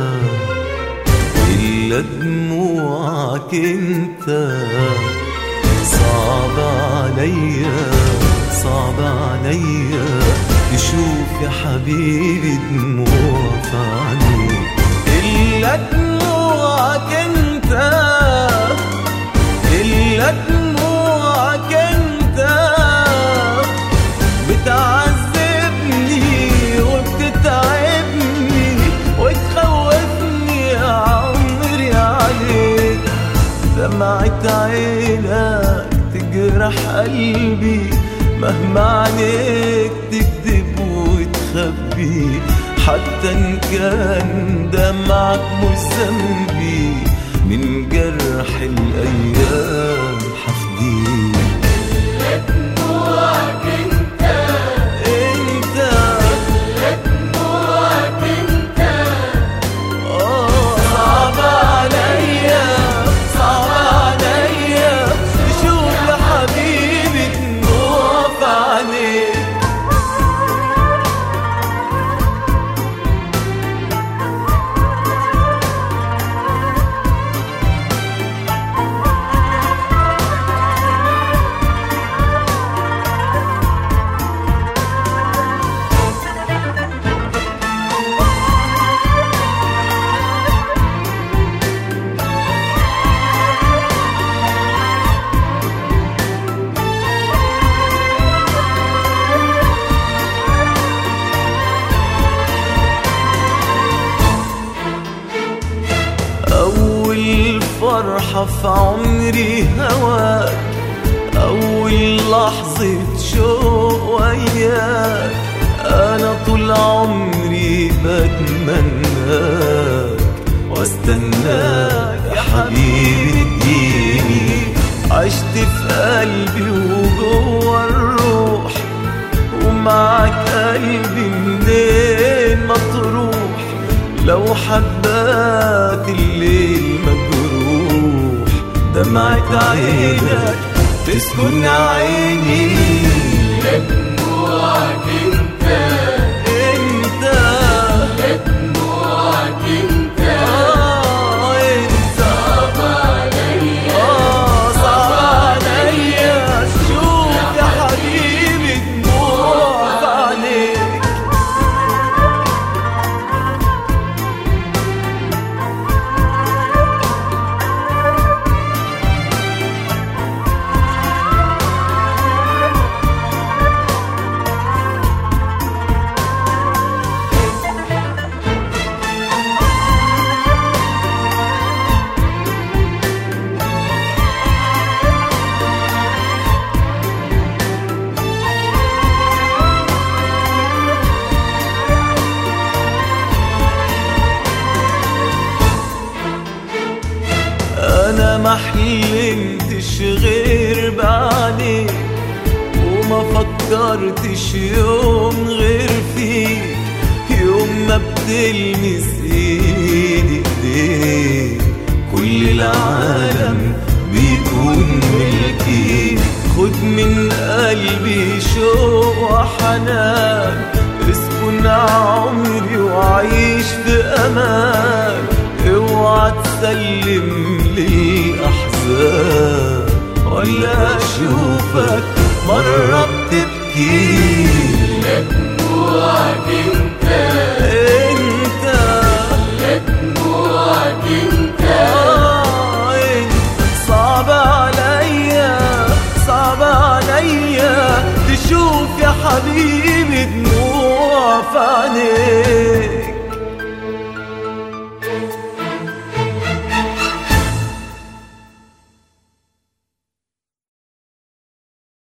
إلا دموعك انت صعب عليا صعب عليا تشوف يا حبيبي دموع في عينيك إلا دموعك انت إلا دموعك انت بتعذبني وبتتعبني وتخوفني يا عمري عليك دمعة عينك تجرح قلبي مهما عينيك تكذب وتخبي حتى ان كان دمعك مش ذنبي من جرح الايام حفديك دموعك انت انت دموعك انت آه، صعب عليا صعب عليا تشوف يا حبيبي دموع في عينيك أول فرحة في عمري هواك أول لحظة شوق وياك أنا طول عمري بتمناك واستناك يا حبيبي تجيني عشت في قلبي وجوه الروح ومعك قلبي منين ما تروح لو حبات الليل مجروح دمعة عينك تسكن عيني دموعك انت انت دموعك انت آه انت صعب عليا آه صعب عليا شوف يا حبيبي دموع في عينيك انا ما حلمتش غير بعدك وما فكرتش يوم غير فيك يوم ما بتلمس ايدي ايديك كل العالم بيكون ملكي خد من قلبي شوق وحنان اسكن عمري وعيش في امان اوعى تسلم للاحزان ولا اشوفك مره بتبكي دموعك انت انت دموعك انت آه انت صعب عليا صعب عليا تشوف يا حبيبي دموع في عينيك